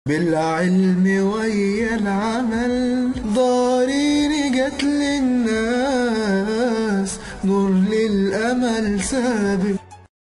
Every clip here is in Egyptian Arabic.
بالعلم ويا العمل ضارين جت للناس نور للأمل سابق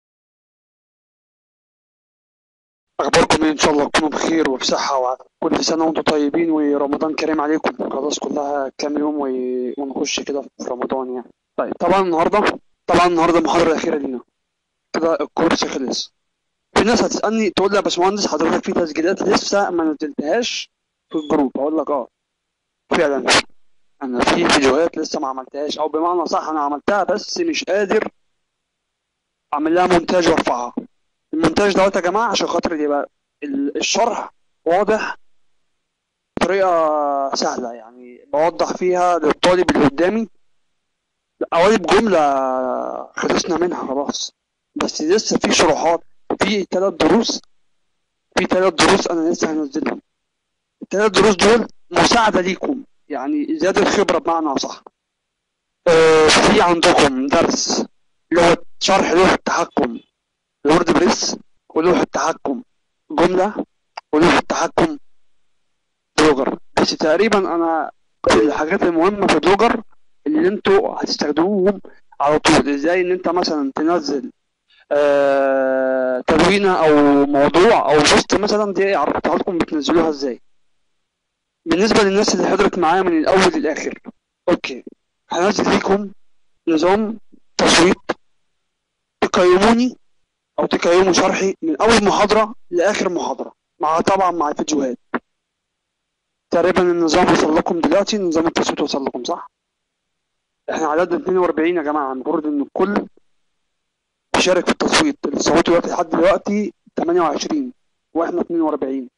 أخباركم إيه؟ إن شاء الله تكونوا بخير وبصحة وكل سنة وأنتم طيبين ورمضان كريم عليكم خلاص كلها كام يوم و- ونخش كده في رمضان يعني طيب طبعا النهاردة طبعا النهاردة المحاضرة الأخيرة لينا كده الكورس خلص في ناس هتسألني تقول لي يا باشمهندس حضرتك في تسجيلات لسه ما نزلتهاش في الجروب أقول لك أه فعلا أنا في فيديوهات لسه ما عملتهاش أو بمعنى صح أنا عملتها بس مش قادر أعمل لها مونتاج وأرفعها المونتاج دوت يا جماعة عشان خاطر يبقى ال- الشرح واضح بطريقة سهلة يعني بوضح فيها للطالب اللي قدامي قوالب جملة خلصنا منها خلاص بس لسه في شروحات في ثلاث دروس في ثلاث دروس أنا لسه هنزلهم الثلاث دروس دول مساعدة ليكم يعني زيادة خبرة بمعنى أصح آه، في عندكم درس لغة شرح لوحة تحكم الورد بريس ولوحة تحكم جملة ولوحة تحكم بلوجر بس تقريبا انا الحاجات المهمة في بلوجر اللي انتوا هتستخدموهم على طول ازاي ان انت مثلا تنزل آه تدوينة او موضوع او بوست مثلا دي عرفتها لكم بتنزلوها ازاي بالنسبة للناس اللي حضرت معايا من الاول للاخر اوكي هنزل لكم نظام تصويت تقيموني او تقيموا شرحي من اول محاضرة لاخر محاضرة مع طبعا مع الفيديوهات تقريبا النظام وصل لكم دلوقتي نظام التصويت وصل لكم صح احنا عددنا 42 يا جماعة المفروض ان الكل يشارك في التصويت اللي صوتوا دلوقتي لحد دلوقتي 28 واحنا 42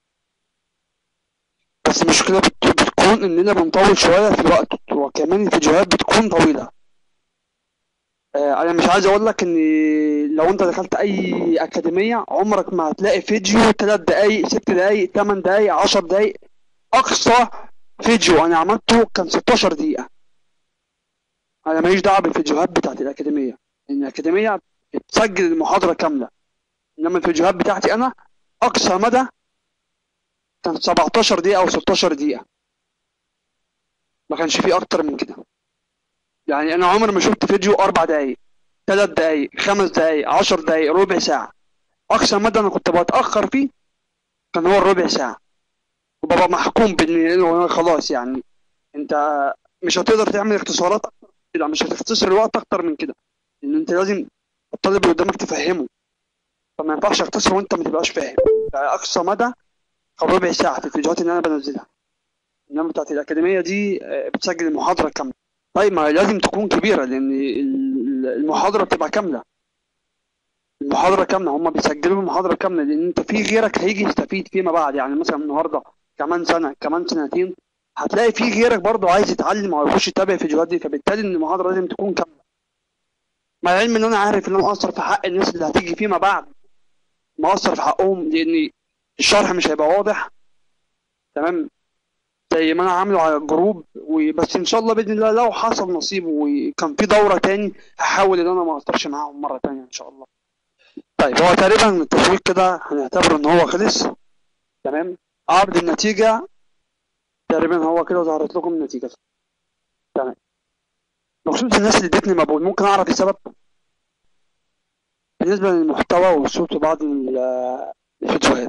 بس المشكلة بت- بتكون اننا بنطول شوية في الوقت وكمان الفيديوهات بتكون طويلة آه، انا مش عايز اقول لك ان لو انت دخلت اي اكاديميه عمرك ما هتلاقي فيديو 3 دقايق 6 دقايق 8 دقايق 10 دقايق اقصى فيديو انا عملته كان 16 دقيقه انا ماليش دعوه بالفيديوهات بتاعت الاكاديميه لان الاكاديميه بتسجل المحاضره كامله انما الفيديوهات بتاعتي انا اقصى مدى كان 17 دقيقه او 16 دقيقه ما كانش فيه اكتر من كده يعني انا عمري ما شفت فيديو اربع دقايق ثلاث دقايق خمس دقايق عشر دقايق ربع ساعة اقصى مدى انا كنت بتأخر فيه كان هو الربع ساعة وببقى محكوم بان إنه خلاص يعني انت مش هتقدر تعمل اختصارات اكتر من كده مش هتختصر الوقت اكتر من كده ان انت لازم الطالب اللي قدامك تفهمه فما ينفعش اختصر وانت ما تبقاش فاهم يعني اقصى مدى كان ربع ساعة في الفيديوهات اللي انا بنزلها انما بتاعت الاكاديمية دي آه، بتسجل المحاضرة كاملة طيب ما لازم تكون كبيرة لأن ال- المحاضرة بتبقى كاملة المحاضرة كاملة هم بيسجلوا المحاضرة كاملة لأن أنت في غيرك هيجي يستفيد فيما بعد يعني مثلا النهاردة كمان سنة كمان سنتين هتلاقي في غيرك برضه عايز يتعلم أو يخش يتابع الفيديوهات دي فبالتالي إن المحاضرة لازم تكون كاملة مع العلم إن أنا عارف إن أنا مقصر في حق الناس اللي هتيجي فيما بعد مقصر في حقهم لأن الشرح مش هيبقى واضح تمام زي ما انا عامله على الجروب وبس ان شاء الله باذن الله لو حصل نصيب وكان في دوره تاني هحاول ان انا ما اقصرش معاهم مره تانية ان شاء الله طيب هو تقريبا التسويق كده هنعتبره ان هو خلص تمام عرض النتيجه تقريبا هو كده ظهرت لكم النتيجه تمام بخصوص الناس اللي ادتني مقبول ممكن اعرف السبب بالنسبه للمحتوى والصوت وبعض ال- الفيديوهات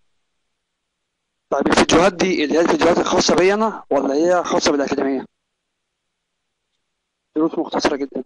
طيب الفيديوهات دي اللي هي الفيديوهات الخاصة بي أنا ولا هي خاصة بالأكاديمية؟ دروس مختصرة جدا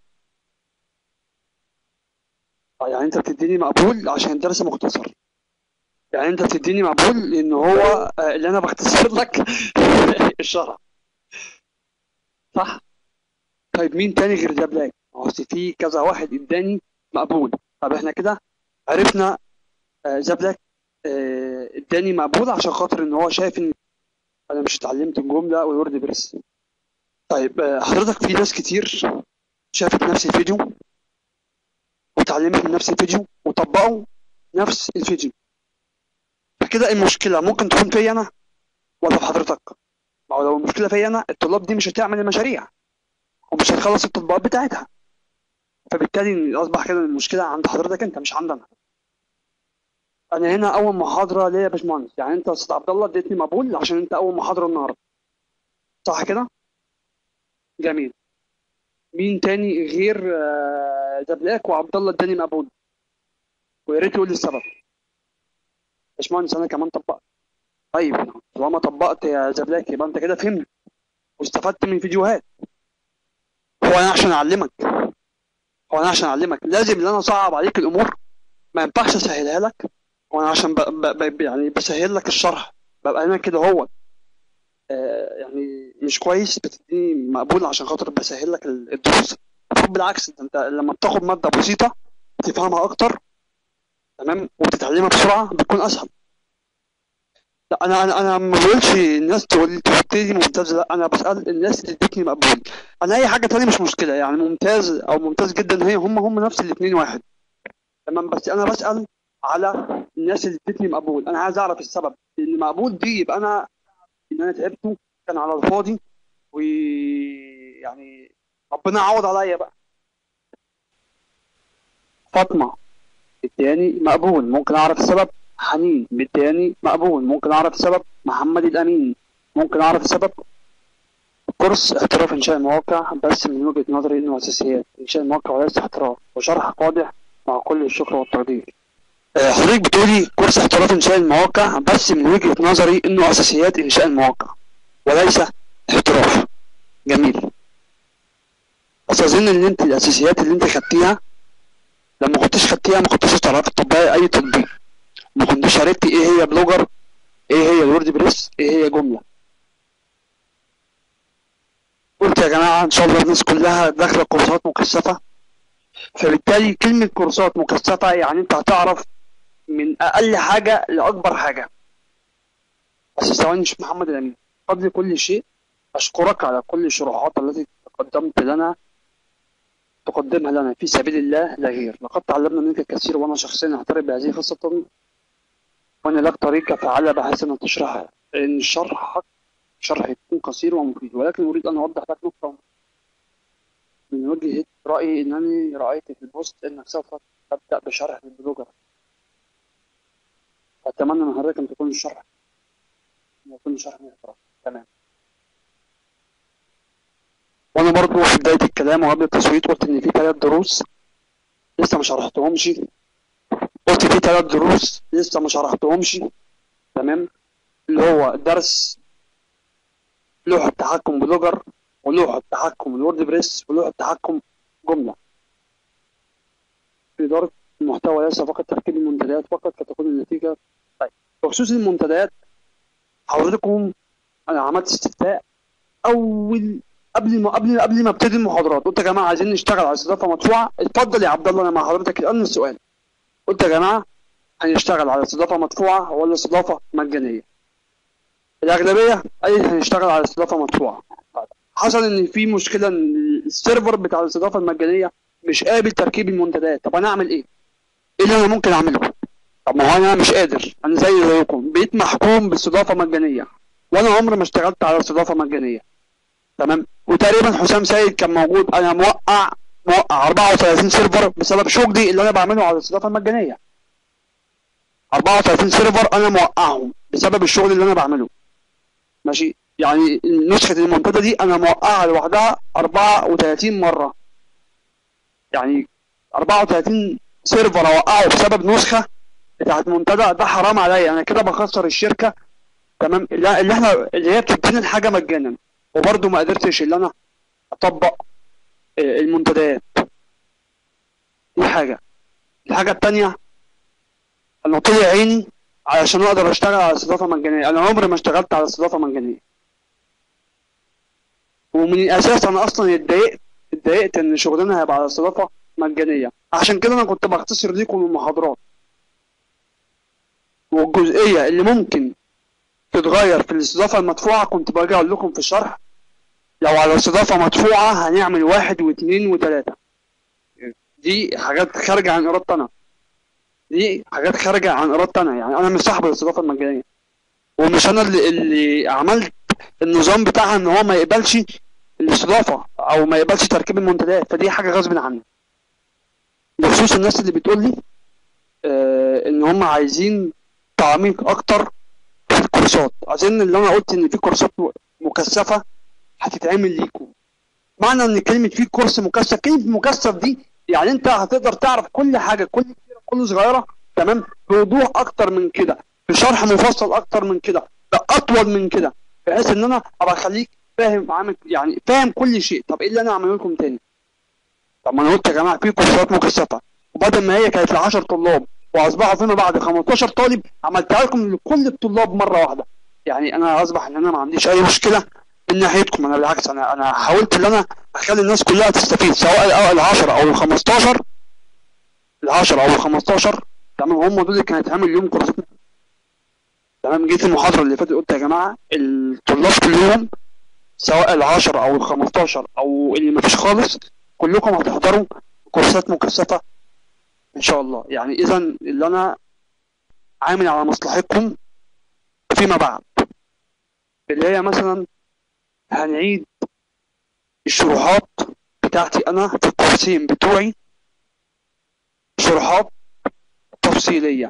آه، يعني أنت بتديني مقبول عشان الدرس مختصر يعني أنت بتديني مقبول لأن هو آه، اللي أنا بختصر لك الشرح صح؟ طيب مين تاني غير ده بلاك؟ ما هو أصل في كذا واحد اداني مقبول طب احنا كده عرفنا آه، زبلك آه، اداني مقبول عشان خاطر ان هو شايف ان انا مش اتعلمت الجمله والورد بريس طيب آه، حضرتك في ناس كتير شافت نفس الفيديو واتعلمت من نفس الفيديو وطبقوا نفس الفيديو فكده المشكله ممكن تكون فيا انا ولا في حضرتك ما هو لو المشكله فيا انا الطلاب دي مش هتعمل المشاريع ومش هتخلص التطبيقات بتاعتها فبالتالي اصبح كده المشكله عند حضرتك انت مش عندنا انا هنا اول محاضره ليا يا باشمهندس يعني انت يا استاذ عبد الله اديتني مقبول عشان انت اول محاضره النهارده صح كده جميل مين تاني غير آه، دبلاك وعبد الله اداني مقبول ويا ريت يقول لي السبب باشمهندس انا كمان طبقت طيب طالما طبقت يا زبلاك يبقى انت كده فهمت واستفدت من فيديوهات هو انا عشان اعلمك هو انا عشان اعلمك لازم ان انا اصعب عليك الامور ما ينفعش اسهلها لك وانا عشان ب... ب... ب... يعني بسهل لك الشرح ببقى انا كده هو آه يعني مش كويس بتديني مقبول عشان خاطر بسهل لك ال- الدروس المفروض بالعكس انت لما بتاخد ماده بسيطه بتفهمها اكتر تمام وتتعلمها بسرعه بتكون اسهل لا انا انا انا ما بقولش الناس تقول تحط لي ممتاز لا انا بسال الناس اللي ادتني مقبول انا اي حاجه تانية مش مشكله يعني ممتاز او ممتاز جدا هي هم هم نفس الاثنين واحد تمام بس انا بسال على الناس اللي ادتني مقبول انا عايز اعرف السبب لان مقبول دي يبقى انا ان انا تعبته كان على الفاضي ويعني ربنا يعوض عليا بقى فاطمه التاني مقبول ممكن اعرف السبب حنين بالتاني مقبول ممكن اعرف السبب محمد الامين ممكن اعرف السبب كورس احتراف انشاء المواقع بس من وجهة نظري انه اساسيات انشاء المواقع وليس احتراف وشرح واضح مع كل الشكر والتقدير آه، حضرتك بتقولي كورس احتراف انشاء المواقع بس من وجهة نظري انه اساسيات انشاء المواقع وليس احتراف جميل بس اظن ان انت الاساسيات اللي انت خدتيها لما كنتش خدتيها ما كنتش تعرفي تطبقي اي تطبيق ما كنتش عرفتي ايه هي بلوجر ايه هي الورد بريس ايه هي جمله قلت يا جماعه ان شاء الله الناس كلها داخله كورسات مكثفه فبالتالي كلمه كورسات مكثفه يعني انت هتعرف من اقل حاجه لاكبر حاجه بس ثواني شوف محمد الامين قبل كل شيء اشكرك على كل الشروحات التي تقدمت لنا تقدمها لنا في سبيل الله لا غير لقد تعلمنا منك الكثير وانا شخصيا اعترف بهذه خاصه وانا لك طريقه فعاله بحيث ان تشرح ان شرحك شرح يكون قصير ومفيد ولكن اريد ان اوضح لك نقطه من وجهه رايي انني رايت في البوست انك سوف تبدا بشرح البلوجر اتمنى من حضرتك ان تكون الشرح ان يكون الشرح محترم تمام وانا برضو في بدايه الكلام وقبل التصويت قلت ان في ثلاث دروس لسه ما شرحتهمش قلت في ثلاث دروس لسه ما شرحتهمش تمام اللي هو درس لوحة تحكم بلوجر ولوحة تحكم الورد بريس ولوحة تحكم جملة في إدارة المحتوى ليس فقط تركيب المنتديات فقط فتكون النتيجة طيب بخصوص المنتديات حضرتكم أنا عملت استفتاء أول قبل ما قبل قبل ما ابتدي المحاضرات قلت يا جماعة عايزين نشتغل على استضافة مدفوعة اتفضل يا عبد الله أنا مع حضرتك الآن السؤال قلت يا جماعة هنشتغل على استضافة مدفوعة ولا استضافة مجانية الأغلبية قالت هنشتغل على استضافة مدفوعة حصل إن في مشكلة إن السيرفر بتاع الاستضافة المجانية مش قابل تركيب المنتديات طب أنا أعمل إيه؟ إيه اللي أنا ممكن أعمله؟ طب ما هو أنا مش قادر أنا زي زيكم بقيت محكوم باستضافة مجانية وأنا عمري ما اشتغلت على استضافة مجانية تمام وتقريبا حسام سيد كان موجود أنا موقع موقع 34 سيرفر بسبب شغلي اللي أنا بعمله على الاستضافة المجانية 34 سيرفر أنا موقعهم بسبب الشغل اللي أنا بعمله ماشي يعني نسخة المنتدى دي أنا موقعها لوحدها 34 مرة يعني 34 سيرفر أوقعه بسبب نسخة بتاعت منتدى ده حرام عليا أنا كده بخسر الشركة تمام اللي اللي احنا اللي هي بتدينا الحاجة مجانا وبرضه ما قدرتش اللي أنا أطبق آه، المنتديات دي حاجة الحاجة التانية أنا طلع عيني علشان اقدر اشتغل على استضافه مجانيه انا عمري ما اشتغلت على استضافه مجانيه ومن الاساس انا اصلا اتضايقت اتضايقت ان شغلنا هيبقى على استضافه مجانيه عشان كده انا كنت بختصر ليكم المحاضرات والجزئيه اللي ممكن تتغير في الاستضافه المدفوعه كنت باجي اقول لكم في الشرح لو على استضافه مدفوعه هنعمل واحد واثنين وثلاثه دي حاجات خارجه عن ارادتي انا دي حاجات خارجه عن ارادتي انا يعني انا مش صاحب الاستضافه المجانيه ومش انا اللي, اللي عملت النظام بتاعها ان هو ما يقبلش الاستضافه او ما يقبلش تركيب المنتديات فدي حاجه غصب عني بخصوص الناس اللي بتقول لي آه ان هم عايزين تعميق اكتر في الكورسات اظن اللي انا قلت ان في كورسات م- مكثفه هتتعمل ليكم معنى ان كلمه في كورس مكثف كلمه مكثف دي يعني انت هتقدر تعرف كل حاجه كل كبيره كل صغيره تمام بوضوح اكتر من كده بشرح مفصل اكتر من كده اطول من كده بحيث ان انا ابقى اخليك فاهم عامل يعني فاهم كل شيء طب ايه اللي انا اعمله لكم تاني طب ما انا قلت يا جماعه في كورسات مكثفه وبدل ما هي كانت ل 10 طلاب واصبحوا فيما بعد 15 طالب عملتها لكم لكل الطلاب مره واحده يعني انا اصبح ان انا ما عنديش اي مشكله من ناحيتكم انا بالعكس انا انا حاولت ان انا اخلي الناس كلها تستفيد سواء ال 10 او ال 15 ال 10 او ال 15 تمام هم دول اللي كان هيتعمل ليهم كورسات تمام جيت المحاضره اللي فاتت قلت يا جماعه الطلاب كلهم سواء ال 10 او ال 15 او اللي مفيش خالص كلكم هتحضروا كورسات مكثفه ان شاء الله يعني اذا اللي انا عامل على مصلحتكم فيما بعد اللي هي مثلا هنعيد الشروحات بتاعتي انا في الكورسين بتوعي شروحات تفصيليه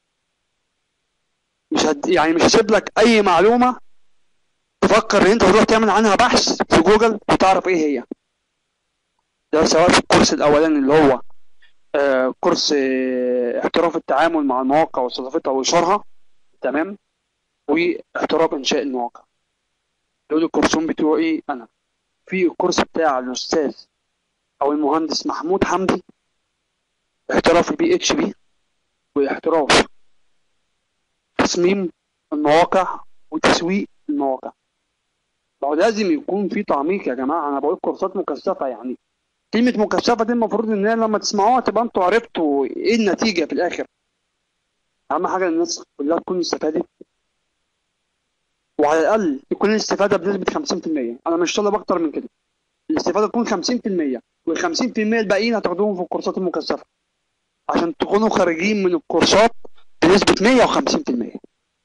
مش هد... يعني مش هسيب لك اي معلومه تفكر ان انت تروح تعمل عنها بحث في جوجل وتعرف ايه هي ده سواء في الكورس الاولاني اللي هو آه كورس آه احتراف التعامل مع المواقع واستضافتها واشهارها تمام واحتراف انشاء المواقع دول الكورسون بتوعي انا في الكورس بتاع الاستاذ او المهندس محمود حمدي احتراف البي اتش بي واحتراف تصميم المواقع وتسويق المواقع ما هو لازم يكون في تعميق يا جماعه انا بقول كورسات مكثفه يعني كلمه مكثفه دي المفروض ان هي لما تسمعوها تبقى انتوا عرفتوا ايه النتيجه في الاخر اهم حاجه الناس كلها تكون استفادت وعلى الاقل تكون الاستفاده بنسبه 50% انا مش طالب اكتر من كده الاستفاده تكون 50% وال 50% الباقيين هتاخدوهم في الكورسات المكثفه عشان تكونوا خارجين من الكورسات بنسبه 150%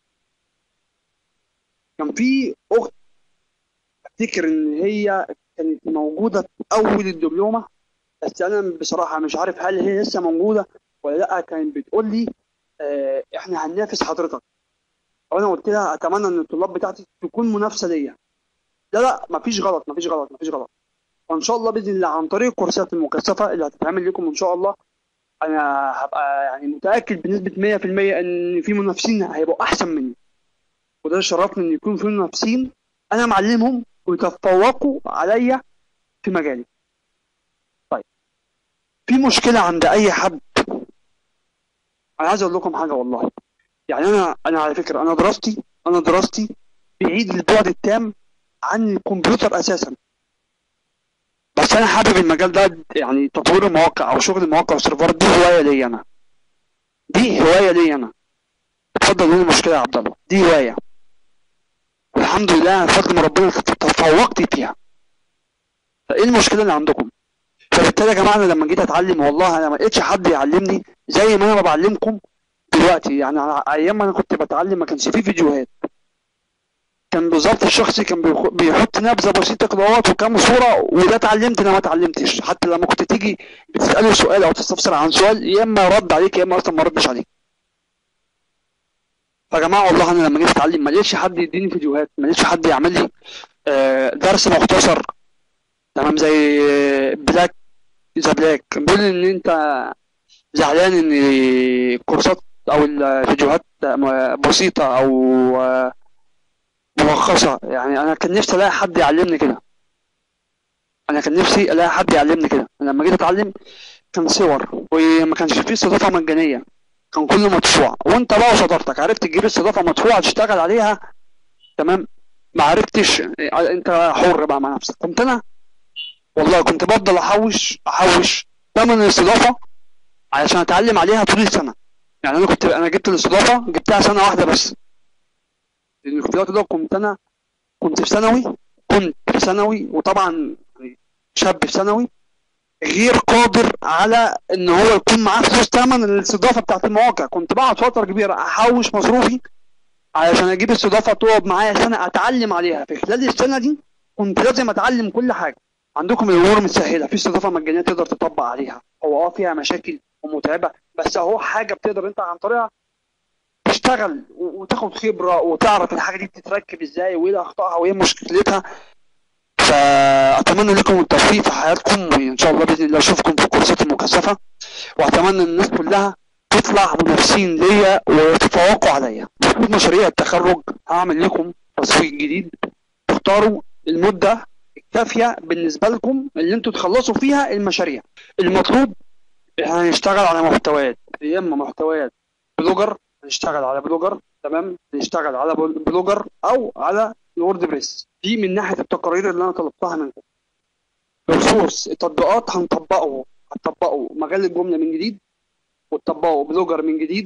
كان في اخت افتكر ان هي كانت موجوده في اول الدبلومه بس انا بصراحه مش عارف هل هي لسه موجوده ولا لا كانت بتقول لي آه احنا هننافس حضرتك وانا قلت لها اتمنى ان الطلاب بتاعتي تكون منافسه ليا لا لا مفيش غلط مفيش غلط مفيش غلط وان شاء الله باذن الله عن طريق الكورسات المكثفه اللي هتتعمل لكم ان شاء الله انا هبقى يعني متاكد بنسبه 100% ان في منافسين هيبقوا احسن مني وده شرفني ان يكون في منافسين انا معلمهم ويتفوقوا عليا في مجالي طيب في مشكله عند اي حد انا عايز اقول لكم حاجه والله يعني انا انا على فكره انا دراستي انا دراستي بعيد البعد التام عن الكمبيوتر اساسا بس انا حابب المجال ده يعني تطوير المواقع او شغل المواقع والسيرفرات دي هوايه ليا انا دي هوايه ليا انا اتفضل قول المشكله يا عبد الله دي هوايه والحمد لله بفضل من ربنا تفوقت فيها فايه المشكله اللي عندكم فبالتالي يا جماعه انا لما جيت اتعلم والله انا ما لقيتش حد يعلمني زي ما انا بعلمكم دلوقتي يعني على ايام ما انا كنت بتعلم ما كانش فيه فيديوهات كان بالظبط الشخصي كان بيخ- بيحط نبذه بسيطه كده اهوت وكام صوره وده اتعلمت انا ما اتعلمتش حتى لما كنت تيجي بتساله سؤال او تستفسر عن سؤال يا اما رد عليك يا اما اصلا ما ردش عليك فيا جماعه والله انا لما جيت اتعلم ما لقيتش حد يديني فيديوهات ما لقيتش حد يعمل لي آه، درس مختصر تمام زي آه، بلاك ذا بلاك بيقول ان انت زعلان ان الكورسات او الفيديوهات م- بسيطه او آه، ملخصه يعني انا كان نفسي الاقي حد يعلمني كده انا كان نفسي الاقي حد يعلمني كده أنا لما جيت اتعلم كان صور وما كانش فيه استضافه مجانيه كان كله مدفوع وانت بقى وشطارتك عرفت تجيب استضافه مدفوعه تشتغل عليها تمام ما عرفتش انت حر بقى مع نفسك كنت انا والله كنت بفضل احوش احوش ثمن الاستضافه علشان اتعلم عليها طول السنه يعني انا كنت انا جبت الاستضافه جبتها سنه واحده بس لان في الوقت ده كنت انا كنت في ثانوي كنت في ثانوي وطبعا يعني شاب في ثانوي غير قادر على ان هو يكون معاه فلوس ثمن الاستضافه بتاعت المواقع كنت بقعد فتره كبيره احوش مصروفي علشان اجيب استضافه تقعد معايا سنه اتعلم عليها في خلال السنه دي كنت لازم اتعلم كل حاجه عندكم الامور متسهله في استضافه مجانيه تقدر تطبق عليها هو اه فيها مشاكل ومتعبه بس اهو حاجه بتقدر انت عن طريقها تشتغل و- وتاخد خبره وتعرف الحاجه دي بتتركب ازاي وايه اخطائها وايه مشكلتها فاتمنى لكم التوفيق في حياتكم وان شاء الله باذن الله اشوفكم في الكورسات المكثفه واتمنى ان الناس كلها تطلع منافسين ليا ويتفوقوا عليا بخصوص مشاريع التخرج هعمل لكم تصويت جديد تختاروا المده الكافيه بالنسبه لكم اللي انتوا تخلصوا فيها المشاريع المطلوب احنا هنشتغل على محتويات يا اما محتويات بلوجر هنشتغل على بلوجر تمام هنشتغل على بل- بلوجر او على الورد بريس دي من ناحيه التقارير اللي انا طلبتها منكم بخصوص التطبيقات هنطبقه هتطبقوا مجال الجمله من جديد وتطبقوا بلوجر من جديد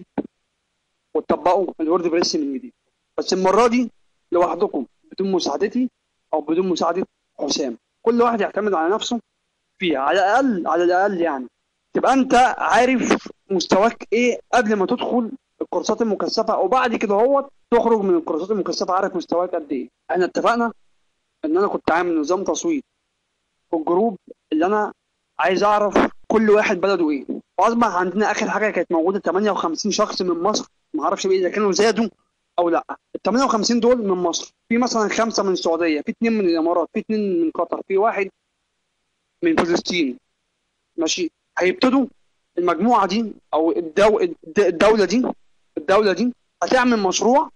وتطبقوا الورد بريس من جديد بس المره دي لوحدكم بدون مساعدتي او بدون مساعده حسام كل واحد يعتمد على نفسه فيها على الاقل على الاقل يعني تبقى انت عارف مستواك ايه قبل ما تدخل الكورسات المكثفه وبعد كده هو تخرج من الكورسات المكثفه عارف مستواك قد ايه احنا اتفقنا ان انا كنت عامل نظام تصويت في الجروب اللي انا عايز اعرف كل واحد بلده ايه واصبح عندنا اخر حاجه كانت موجوده 58 شخص من مصر ما اعرفش بقى اذا كانوا زادوا او لا ال 58 دول من مصر في مثلا خمسه من السعوديه في اثنين من الامارات في اثنين من قطر في واحد من فلسطين ماشي هيبتدوا المجموعه دي او الدو... الد- الدوله دي الدوله دي هتعمل مشروع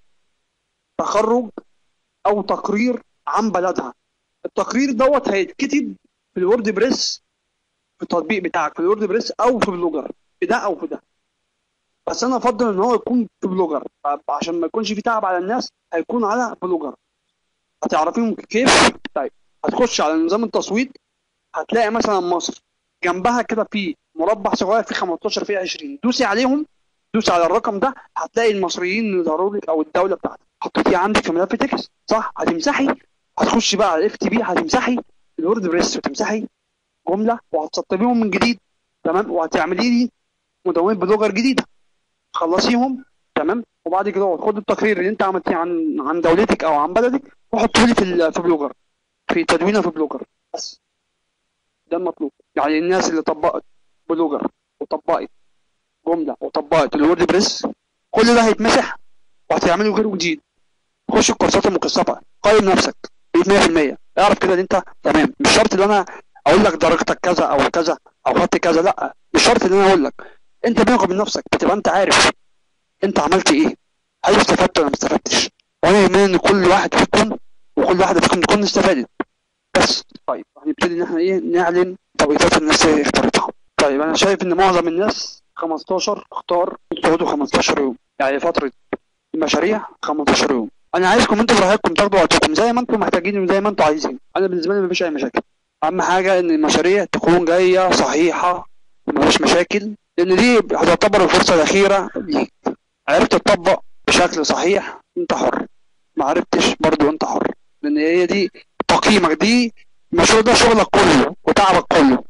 تخرج او تقرير عن بلدها التقرير دوت هيتكتب في الورد بريس في التطبيق بتاعك في الورد بريس او في بلوجر في ده او في ده بس انا افضل ان هو يكون في بلوجر عشان ما يكونش في تعب على الناس هيكون على بلوجر هتعرفيهم كيف طيب هتخش على نظام التصويت هتلاقي مثلا مصر جنبها كده في مربع صغير فيه 15 فيه 20 دوسي عليهم دوسي على الرقم ده هتلاقي المصريين اللي ظهروا لك او الدوله بتاعتك حطيتيه عندك في ملف تكست صح هتمسحي هتخشي بقى على الاف تي بي هتمسحي الورد بريس وتمسحي جمله وهتسطبيهم من جديد تمام وهتعملي لي مدونه بلوجر جديده خلصيهم تمام وبعد كده خد التقرير اللي انت عملتيه عن عن دولتك او عن بلدك وحطه لي في ال- في بلوجر في تدوينه في بلوجر بس ده المطلوب يعني الناس اللي طبقت بلوجر وطبقت جمله وطبقت الورد بريس كل ده هيتمسح وهتعمله غير جديد خش الكورسات المكثفه قيم نفسك ب 100% اعرف كده ان انت تمام مش شرط ان انا اقول لك درجتك كذا او كذا او خدت كذا لا مش شرط ان انا اقول لك انت بينك وبين نفسك بتبقى انت عارف انت عملت ايه هل استفدت ولا ما استفدتش وانا يهمني ان كل واحد فيكم وكل واحده فيكم تكون استفادت بس طيب هنبتدي ان احنا ايه نعلن توقيتات الناس اللي اختارتها طيب انا شايف ان معظم الناس 15 اختار تقعدوا 15 يوم يعني فتره المشاريع 15 يوم انا عايزكم انتوا براحتكم تاخدوا وقتكم زي ما انتم محتاجين وزي ما انتم عايزين انا بالنسبه لي مفيش اي مشاكل اهم حاجه ان المشاريع تكون جايه صحيحه ومفيش مشاكل لان دي هتعتبر الفرصه الاخيره ليك عرفت تطبق بشكل صحيح انت حر ما عرفتش برضو انت حر لان هي دي تقييمك دي المشروع ده شغلك كله وتعبك كله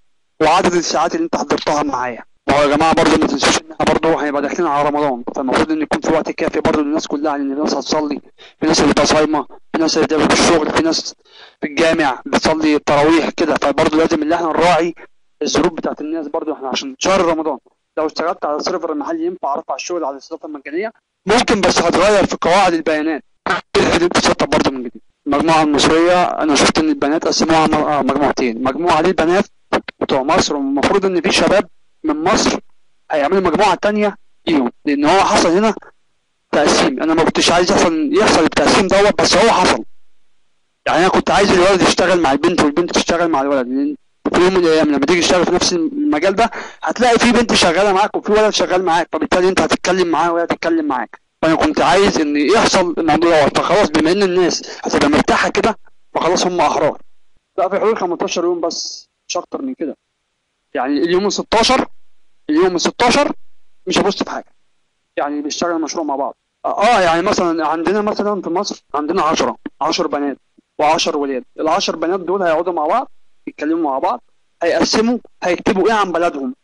وعدد الساعات اللي انت حضرتها معايا ويا جماعه برضو ما تنسوش ان احنا برضو هيبقى داخلين على رمضان فالمفروض ان يكون في وقت كافي برضو للناس كلها لان الناس هتصلي في ناس اللي صايمه في ناس اللي بتبقى في الشغل في ناس في الجامع بتصلي التراويح كده فبرضو لازم ان احنا نراعي الظروف بتاعت الناس برضو احنا عشان شهر رمضان لو اشتغلت على السيرفر المحلي ينفع ارفع الشغل على السيرفر المجانيه ممكن بس هتغير في قواعد البيانات دي بتتسطب برضو من جديد المجموعه المصريه انا شفت ان البنات قسموها م- آه، مجموعتين مجموعه للبنات بتوع مصر والمفروض ان في شباب من مصر هيعملوا مجموعه تانية ليهم لان هو حصل هنا تقسيم انا ما كنتش عايز يحصل يحصل التقسيم دوت بس هو حصل يعني انا كنت عايز الولد يشتغل مع البنت والبنت تشتغل مع الولد لان في يوم من الايام لما تيجي تشتغل في نفس المجال ده هتلاقي في بنت شغاله معاك وفي ولد شغال معاك فبالتالي انت هتتكلم معاه وهي هتتكلم معاك فانا كنت عايز ان يحصل الموضوع دوت فخلاص بما ان الناس هتبقى مرتاحه كده فخلاص هم احرار لا في حدود 15 يوم بس مش اكتر من كده يعني اليوم ال 16 اليوم ال 16 مش هبص في حاجه يعني بيشتغل المشروع مع بعض اه يعني مثلا عندنا مثلا في مصر عندنا 10 10 بنات و10 ولاد ال 10 بنات دول هيقعدوا مع بعض يتكلموا مع بعض هيقسموا هيكتبوا ايه عن بلدهم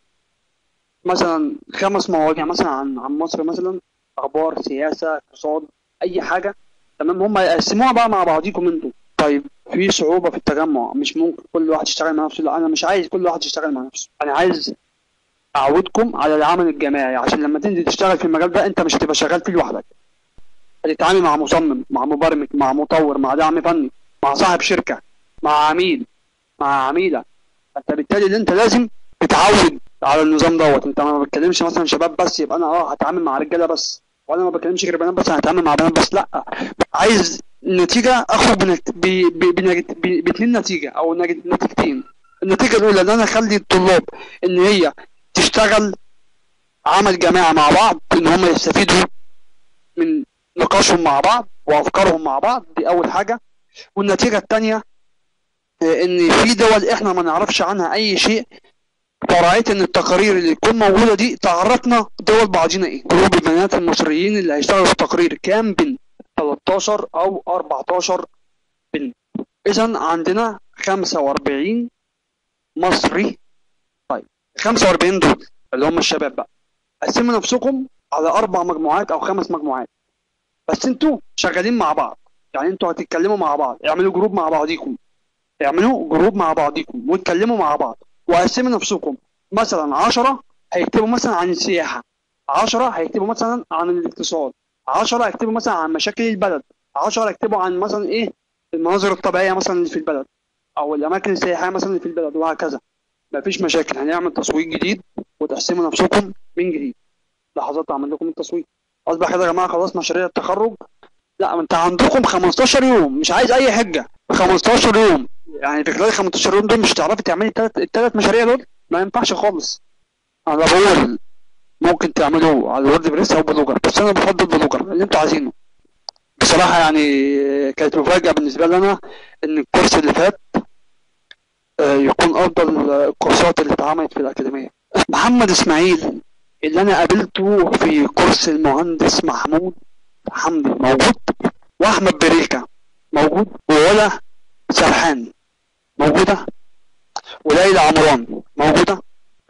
مثلا خمس مواضيع مثلا عن عن مصر مثلا اخبار سياسه اقتصاد اي حاجه تمام هم هيقسموها بقى مع بعضيكم انتوا طيب في صعوبه في التجمع مش ممكن كل واحد يشتغل مع نفسه لا انا مش عايز كل واحد يشتغل مع نفسه انا عايز اعودكم على العمل الجماعي عشان لما تنزل تشتغل في المجال ده انت مش هتبقى شغال فيه لوحدك هتتعامل مع مصمم مع مبرمج مع مطور مع دعم فني مع صاحب شركه مع عميل مع عميله فانت بالتالي اللي انت لازم تتعود على النظام دوت انت ما بتكلمش مثلا شباب بس يبقى انا اه هتعامل مع رجاله بس وانا ما بكلمش غير بنات بس انا هتعامل مع بنات بس لا عايز نتيجه اخرج بنت- ب- ب- بنج- ب- باتنين نتيجه او نج- نتيجتين النتيجه الاولى ان انا اخلي الطلاب ان هي تشتغل عمل جماعي مع بعض ان هم يستفيدوا من نقاشهم مع بعض وافكارهم مع بعض دي اول حاجه والنتيجه الثانيه ان في دول احنا ما نعرفش عنها اي شيء فرأيت ان التقارير اللي تكون موجوده دي تعرفنا دول بعضينا ايه جروب البنات المصريين اللي هيشتغلوا في التقرير كام بنت 13 او 14 بنت اذا عندنا 45 مصري طيب 45 دول اللي هم الشباب بقى قسموا نفسكم على اربع مجموعات او خمس مجموعات بس انتوا شغالين مع بعض يعني انتوا هتتكلموا مع بعض اعملوا جروب مع بعضيكم اعملوا جروب مع بعضيكم واتكلموا مع بعض وقسموا نفسكم مثلا 10 هيكتبوا مثلا عن السياحة 10 هيكتبوا مثلا عن الاقتصاد 10 هيكتبوا مثلا عن مشاكل البلد 10 هيكتبوا عن مثلا ايه المناظر الطبيعية مثلا اللي في البلد او الاماكن السياحية مثلا اللي في البلد وهكذا مفيش مشاكل هنعمل تصويت جديد وتقسموا نفسكم من جديد لحظات اعمل لكم التصويت اصبح كده يا جماعة خلاص مشاريع التخرج لا ما انت عندكم 15 يوم مش عايز اي حجة 15 يوم يعني في خلال 15 يوم دول مش هتعرفي تعملي الثلاث الثلاث مشاريع دول ما ينفعش خالص انا بقول ممكن تعملوه على الورد بريس او بلوجر بس انا بفضل بلوجر اللي انتوا عايزينه بصراحة يعني كانت مفاجأة بالنسبة لي انا ان الكورس اللي فات آه، يكون افضل الكورسات اللي اتعملت في الاكاديمية محمد اسماعيل اللي انا قابلته في كورس المهندس محمود حمدي موجود واحمد بريكة موجود وولا سرحان موجودة وليلى عمران موجودة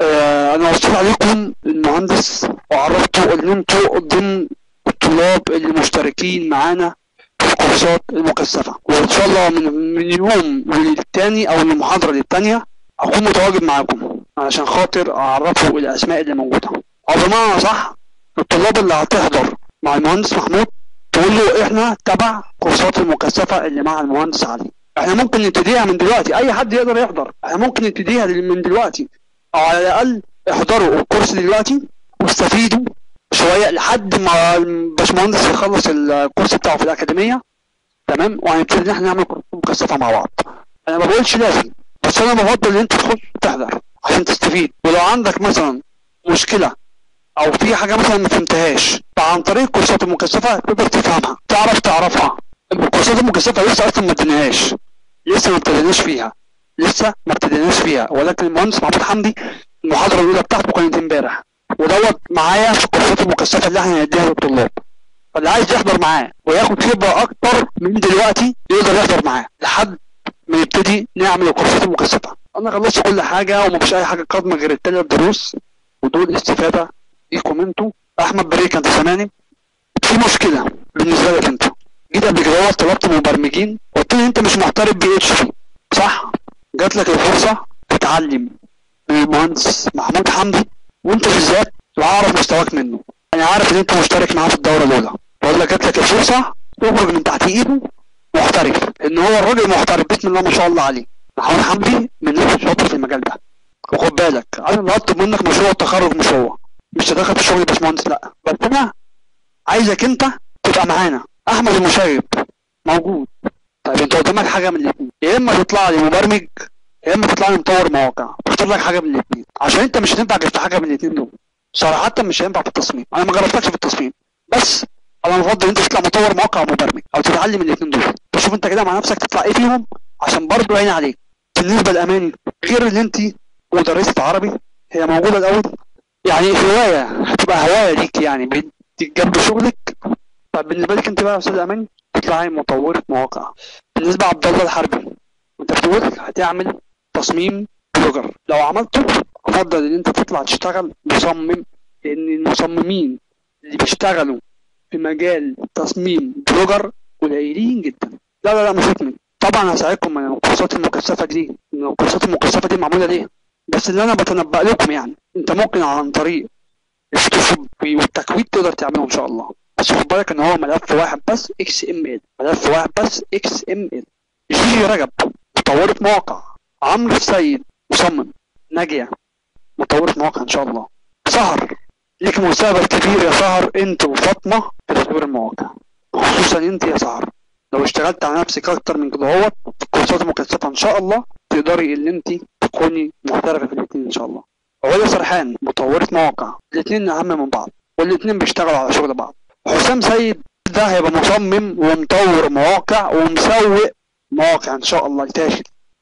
آه انا وصيت عليكم المهندس وعرفته ان انتوا ضمن الطلاب اللي مشتركين معانا في الكورسات المكثفة وان شاء الله من, من يوم للتاني او من المحاضرة للتانية اكون متواجد معاكم علشان خاطر اعرفه الاسماء اللي موجودة او بمعنى صح الطلاب اللي هتحضر مع المهندس محمود تقول له احنا تبع كورسات المكثفة اللي مع المهندس علي احنا ممكن نبتديها من دلوقتي اي حد يقدر يحضر احنا ممكن نبتديها من دلوقتي او على الاقل احضروا الكورس دلوقتي واستفيدوا شويه لحد ما الباشمهندس يخلص الكورس بتاعه في الاكاديميه تمام وهنبتدي ان احنا نعمل كورسات مكثفه مع بعض انا ما بقولش لازم بس انا بفضل ان انت تخش تحضر عشان تستفيد ولو عندك مثلا مشكله او في حاجه مثلا ما فهمتهاش فعن طريق الكورسات المكثفه تقدر تفهمها تعرف تعرفها الكورسات المكثفه لسه اصلا ما اديناهاش لسه ما ابتديناش فيها لسه ما ابتديناش فيها ولكن المهندس محمود حمدي المحاضره الاولى بتاعته كانت امبارح ودوت معايا في الكورسات المكثفه اللي احنا هنديها للطلاب فاللي عايز يحضر معاه وياخد خبره اكتر من دلوقتي يقدر يحضر معاه لحد ما نبتدي نعمل الكورسات المكثفه انا خلصت كل حاجه ومفيش اي حاجه قادمه غير الثلاث دروس ودول استفاده ليكم انتوا احمد بريك انت سامعني في مشكله بالنسبه لك انت جيت قبل كده طلبت مبرمجين قلت لي انت مش محترف بي اتش بي صح جات لك الفرصه تتعلم من المهندس محمود حمدي وانت بالذات اعرف مستواك منه انا عارف ان انت مشترك معاه في الدوره الاولى بقول لك جات لك الفرصه تخرج من تحت ايده محترف ان هو الراجل محترف بسم الله ما شاء الله عليه محمود حمدي من الناس الشاطره في المجال ده وخد بالك انا اللي هطلب منك مشروع التخرج مش هو مش تدخل في الشغل باشمهندس لا بس انا عايزك انت تبقى معانا احمد المشايب موجود طيب انت قدامك حاجه من الاثنين يا اما تطلع لي مبرمج يا اما تطلع لي مطور مواقع تختار لك حاجه من الاثنين عشان انت مش هتنفع غير في حاجه من الاثنين دول صراحه مش هينفع في التصميم انا ما جربتكش في التصميم بس انا بفضل انت تطلع مطور مواقع ومبرمج او تتعلم الاثنين دول تشوف انت كده مع نفسك تطلع ايه فيهم عشان برضه عين عليك بالنسبه لاماني غير ان انت مدرسه عربي هي موجوده الاول يعني هوايه هتبقى هوايه ليك يعني بتيجي جنب شغلك طب بالنسبه لك انت بقى يا استاذ اماني تطلعي مطوره مواقع بالنسبه عبد الله الحربي انت بتقول هتعمل تصميم بلوجر لو عملته افضل ان انت تطلع تشتغل مصمم لان المصممين اللي بيشتغلوا في مجال تصميم بلوجر قليلين جدا لا لا لا مش هكمل طبعا هساعدكم من الكورسات المكثفه دي من الكورسات المكثفه دي معموله ليه بس اللي انا بتنبأ لكم يعني انت ممكن عن طريق الفوتوشوب والتكويد تقدر تعمله ان شاء الله بس خد بالك ان هو ملف واحد بس اكس ام ال ملف واحد بس اكس ام ال جيجي رجب مطورة مواقع عمرو السيد مصمم ناجية مطورة مواقع ان شاء الله سهر ليك مستقبل كبير يا سهر انت وفاطمة في تطوير المواقع خصوصا انت يا سهر لو اشتغلت على نفسك اكتر من كده اهوت في الكورسات المكثفة ان شاء الله تقدري ان انت تكوني محترفة في الاثنين ان شاء الله علا سرحان مطورة مواقع الاثنين اهم من بعض والاثنين بيشتغلوا على شغل بعض حسام سيد ده هيبقى مصمم ومطور مواقع ومسوق مواقع ان شاء الله يتاجل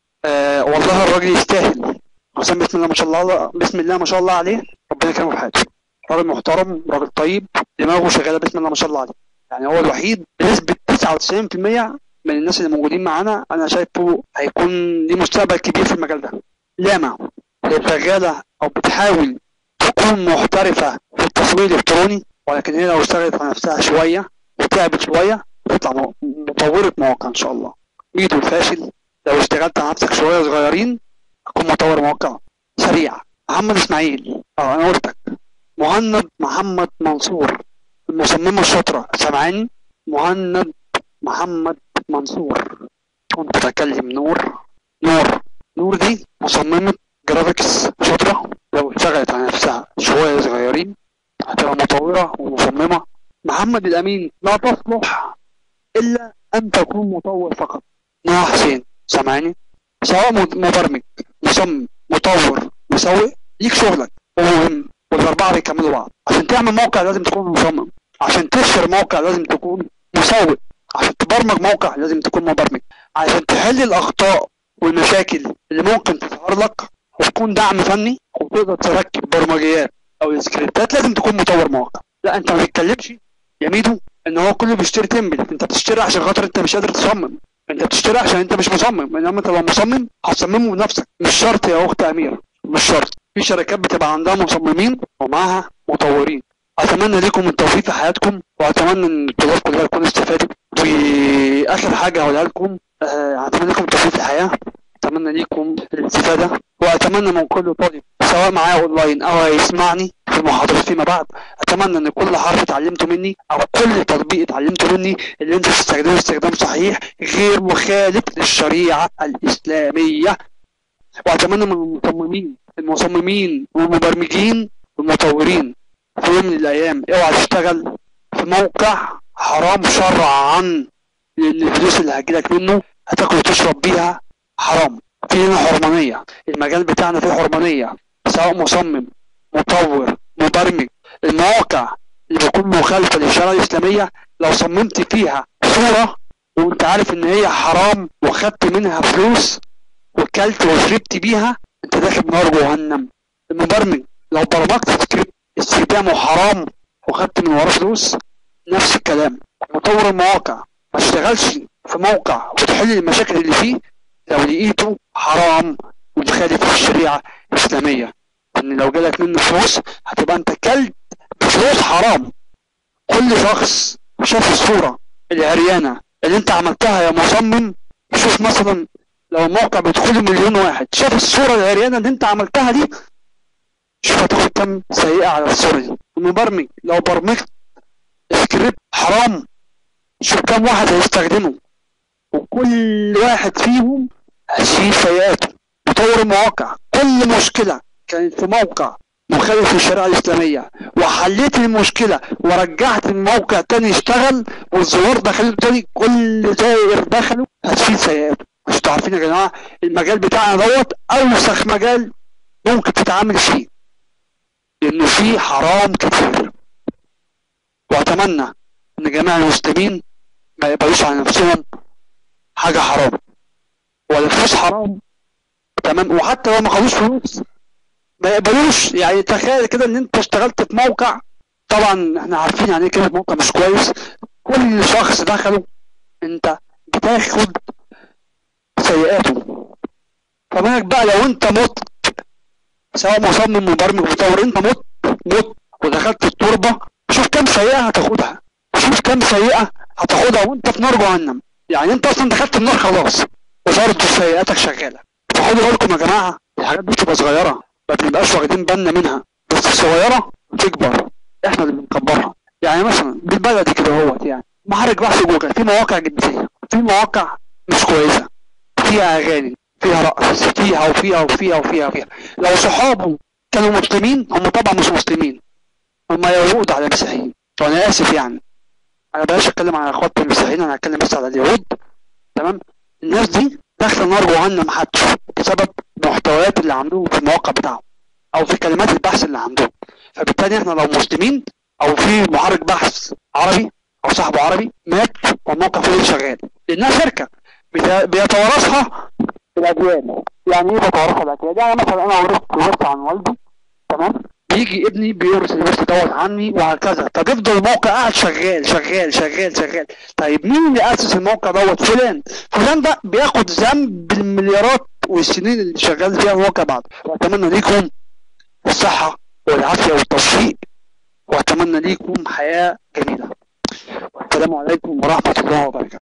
آه والله الراجل يستاهل حسام بسم الله ما شاء الله بسم الله ما شاء الله عليه ربنا يكرمه في حياته راجل محترم راجل طيب دماغه شغاله بسم الله ما شاء الله عليه يعني هو الوحيد بنسبه 99% من الناس اللي موجودين معانا انا شايفه هيكون ليه مستقبل كبير في المجال ده لاما هي شغاله او بتحاول تكون محترفه في التصوير الالكتروني ولكن هي لو اشتغلت على نفسها شويه وتعبت شويه تطلع م- مطوره مواقع ان شاء الله ميدو الفاشل لو اشتغلت على نفسك شويه صغيرين تكون مطور مواقع سريع محمد اسماعيل اه انا قلتك مهند محمد منصور المصممه الشاطره سامعاني مهند محمد منصور كنت بكلم نور نور نور دي مصممة جرافيكس شاطرة لو اشتغلت على نفسها شوية صغيرين هتبقى مطورة ومصممة محمد الأمين لا تصلح إلا أن تكون مطور فقط نوع حسين سامعني سواء مد- مبرمج مصمم مطور مسوق ليك شغلك ومهم والأربعة بيكملوا بعض عشان تعمل موقع لازم تكون مصمم عشان تنشر موقع لازم تكون مسوق عشان تبرمج موقع لازم تكون مبرمج عشان تحل الأخطاء والمشاكل اللي ممكن تظهر لك وتكون دعم فني وتقدر تركب برمجيات او سكريبتات لازم تكون مطور مواقع لا انت ما بتتكلمش يا ميدو ان هو كله بيشتري تمبلت انت بتشتري عشان خاطر انت مش قادر تصمم انت بتشتري عشان انت مش مصمم انما انت لو مصمم هتصممه بنفسك مش شرط يا اخت اميره مش شرط في شركات بتبقى عندها مصممين ومعاها مطورين اتمنى لكم التوفيق في حياتكم واتمنى ان الطلاب كلها تكون استفادت واخر حاجه هقولها لكم آه، اتمنى لكم التوفيق في الحياه اتمنى لكم الاستفاده واتمنى من كل طالب سواء معايا اونلاين او هيسمعني في المحاضرات فيما بعد اتمنى ان كل حرف اتعلمته مني او كل تطبيق اتعلمته مني اللي انت تستخدمه استخدام صحيح غير مخالف للشريعه الاسلاميه واتمنى من المصممين المصممين والمبرمجين والمطورين في يوم من الايام اوعى تشتغل في موقع حرام شرعا لان الفلوس اللي هتجيلك منه هتاكل وتشرب بيها حرام في هنا حرمانية المجال بتاعنا فيه حرمانية سواء مصمم مطور مبرمج المواقع اللي بتكون مخالفة للشريعة الإسلامية لو صممت فيها صورة وانت عارف ان هي حرام وخدت منها فلوس وكلت وشربت بيها انت داخل نار جهنم المبرمج لو برمجت سكريبت استخدامه حرام وخدت من وراه فلوس نفس الكلام مطور المواقع ما تشتغلش في موقع وتحل المشاكل اللي فيه لو لقيته حرام ومخالف الشريعة الإسلامية إن لو جالك منه فلوس هتبقى أنت كلت بفلوس حرام كل شخص شاف الصورة العريانة اللي أنت عملتها يا مصمم شوف مثلا لو الموقع بيدخله مليون واحد شاف الصورة العريانة اللي أنت عملتها دي شوف هتاخد كام سيئة على الصورة دي المبرمج لو برمجت سكريبت حرام شوف كام واحد هيستخدمه وكل واحد فيهم هيشيل سيئاته مطور المواقع كل مشكلة كانت في موقع مخالف للشريعة الإسلامية وحليت المشكلة ورجعت الموقع تاني يشتغل والزوار دخلوا تاني كل زائر دخلوا هتشيل سيئاته مش عارفين يا جماعة المجال بتاعنا دوت أوسخ مجال ممكن تتعامل فيه لأنه فيه حرام كتير وأتمنى إن جميع المسلمين ما يقبلوش على نفسهم حاجة حرام ولا فلوس حرام تمام وحتى لو ما خدوش فلوس ما يقبلوش يعني تخيل كده ان انت اشتغلت في موقع طبعا احنا عارفين يعني ايه كلمة موقع مش كويس كل شخص دخله انت بتاخد سيئاته فمالك بقى لو انت مت سواء مصمم مبرمج مطور انت مت مت ودخلت التربة شوف كام سيئة هتاخدها شوف كام سيئة هتاخدها وانت في نار جهنم يعني انت اصلا دخلت النار خلاص وبرضه سيئاتك شغالة فخدوا بالكم يا جماعة الحاجات دي بتبقى صغيرة ما بنبقاش واخدين بالنا منها بس الصغيره بتكبر احنا اللي بنكبرها يعني مثلا بالبلدي كده اهوت يعني محرك بحث جوجل في مواقع جنسيه في مواقع مش كويسه فيها اغاني فيها رقص فيها وفيها وفيها وفيها وفيها لو صحابه كانوا مسلمين هم طبعا مش مسلمين هم يهود على مسيحيين وانا اسف يعني انا بلاش اتكلم على اخواتي المسيحيين انا هتكلم بس على اليهود تمام الناس دي داخله نار جهنم حتى بسبب المحتويات اللي عندهم في المواقع بتاعهم او في كلمات البحث اللي عندهم فبالتالي احنا لو مسلمين او في محرك بحث عربي او صاحبه عربي مات والموقع فضل شغال لانها شركه بت- بيتوارثها الاجيال يعني ايه بيتوارثها الاجيال يعني مثلا انا ورثت ورثت عن والدي تمام بيجي ابني بيورث الورث دوت عني وهكذا طب يفضل الموقع قاعد شغال شغال شغال شغال طيب مين اللي اسس الموقع دوت فلان فلان ده بياخد ذنب بالمليارات والسنين اللي شغال فيها الموقع بعد واتمنى ليكم الصحه والعافيه والتوفيق واتمنى ليكم حياه جميله والسلام عليكم ورحمه الله وبركاته